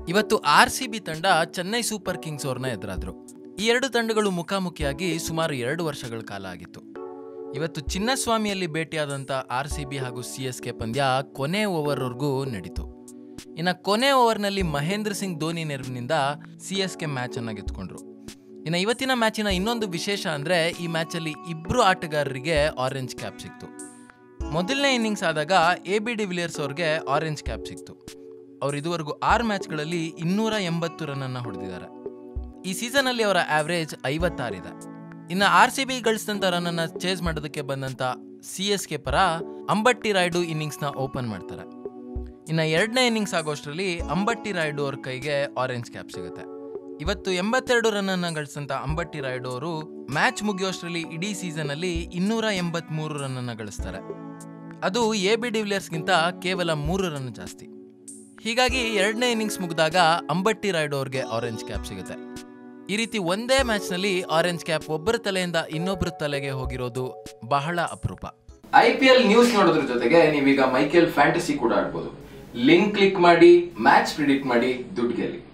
ಇವತ್ತು R C B ತಂಡ Chennai super Kings ಅವ್ರನ್ನ ಎದುರಾದ್ರು ಈ ಎರಡು ತಂಡಗಳು ಮುಖಾಮುಖಿಯಾಗಿ ಸುಮಾರು ಎರಡು ವರ್ಷಗಳ ಕಾಲ ಆಗಿತ್ತು ಇವತ್ತು ಚಿನ್ನಸ್ವಾಮಿಯಲ್ಲಿ ಭೇಟಿಯಾದಂಥ ಆರ್ ಸಿ ಬಿ ಹಾಗೂ ಸಿ ಎಸ್ ಕೆ ಪಂದ್ಯ ಕೊನೆ ಓವರ್ವರೆಗೂ ನಡೀತು ಇನ್ನು ಕೊನೆ ಓವರ್ನಲ್ಲಿ ಮಹೇಂದ್ರ ಸಿಂಗ್ ಧೋನಿ ನೆರವಿನಿಂದ ಸಿ ಎಸ್ ಕೆ ಮ್ಯಾಚನ್ನು ಗೆದ್ಕೊಂಡ್ರು ಇನ್ನು ಇವತ್ತಿನ ಮ್ಯಾಚಿನ ಇನ್ನೊಂದು ವಿಶೇಷ ಅಂದರೆ ಈ ಮ್ಯಾಚಲ್ಲಿ ಇಬ್ಬರು ಆಟಗಾರರಿಗೆ ಆರೆಂಜ್ ಕ್ಯಾಪ್ ಸಿಕ್ತು ಮೊದಲನೇ ಇನ್ನಿಂಗ್ಸ್ ಆದಾಗ ಎ ಬಿ ಡಿವಿಲಿಯರ್ಸ್ ಅವ್ರಿಗೆ ಆರೆಂಜ್ ಕ್ಯಾಪ್ ಸಿಕ್ತು ಅವ್ರು ಇದುವರೆಗೂ ಆರು ಮ್ಯಾಚ್ಗಳಲ್ಲಿ ಇನ್ನೂರ ಎಂಬತ್ತು ರನ್ನನ್ನು ಹೊಡೆದಿದ್ದಾರೆ ಈ ಸೀಸನಲ್ಲಿ ಅವರ ಆವ್ರೇಜ್ ಐವತ್ತಾರಿದೆ ಇನ್ನು ಆರ್ ಸಿ ಬಿ ಗಳಿಸಿದಂಥ ರನ್ನನ್ನು ಚೇಸ್ ಮಾಡೋದಕ್ಕೆ ಬಂದಂಥ ಸಿ ಎಸ್ ಕೆ ಪರ ಅಂಬಟ್ಟಿ ರಾಯ್ಡು ಇನ್ನಿಂಗ್ಸ್ನ ಓಪನ್ ಮಾಡ್ತಾರೆ ಇನ್ನು ಎರಡನೇ ಇನ್ನಿಂಗ್ಸ್ ಆಗೋಷ್ಟರಲ್ಲಿ ಅಂಬಟ್ಟಿ ರಾಯ್ಡು ಅವ್ರ ಕೈಗೆ ಆರೆಂಜ್ ಕ್ಯಾಪ್ ಸಿಗುತ್ತೆ ಇವತ್ತು ಎಂಬತ್ತೆರಡು ರನ್ನನ್ನು ಗಳಿಸಿದಂಥ ಅಂಬಟ್ಟಿ ರಾಯ್ಡು ಅವರು ಮ್ಯಾಚ್ ಮುಗಿಯೋಷ್ಟರಲ್ಲಿ ಇಡೀ ಸೀಸನಲ್ಲಿ ಇನ್ನೂರ ಎಂಬತ್ಮೂರು ರನ್ನನ್ನು ಗಳಿಸ್ತಾರೆ ಅದು ಎ ಬಿ ಡಿವಿಲಿಯರ್ಸ್ಗಿಂತ ಕೇವಲ ಮೂರು ರನ್ ಜಾಸ್ತಿ ಹೀಗಾಗಿ ಎರಡನೇ ಇನ್ನಿಂಗ್ಸ್ ಮುಗಿದಾಗ ಅಂಬಟ್ಟಿ ರಾಯ್ಡು ಅವ್ರಿಗೆ ಆರೆಂಜ್ ಕ್ಯಾಪ್ ಸಿಗುತ್ತೆ ಈ ರೀತಿ ಒಂದೇ ಮ್ಯಾಚ್ನಲ್ಲಿ ಆರೆಂಜ್ ಕ್ಯಾಪ್ ಒಬ್ಬರ ತಲೆಯಿಂದ ಇನ್ನೊಬ್ಬರ ತಲೆಗೆ ಹೋಗಿರೋದು ಬಹಳ ಅಪರೂಪ ಐ ಪಿ ಎಲ್ ನ್ಯೂಸ್ ನೋಡೋದ್ರ ಜೊತೆಗೆ ನೀವೀಗ ಮೈಕೆಲ್ ಫ್ಯಾಂಟಸಿ ಕೂಡ ಆಡ್ಬೋದು ಲಿಂಕ್ ಕ್ಲಿಕ್ ಮಾಡಿ ಮ್ಯಾಚ್ ಪ್ರಿಡಿಕ್ಟ್ ಮಾಡಿ ದುಡ್ಡು ಗೆಲ್ಲಿ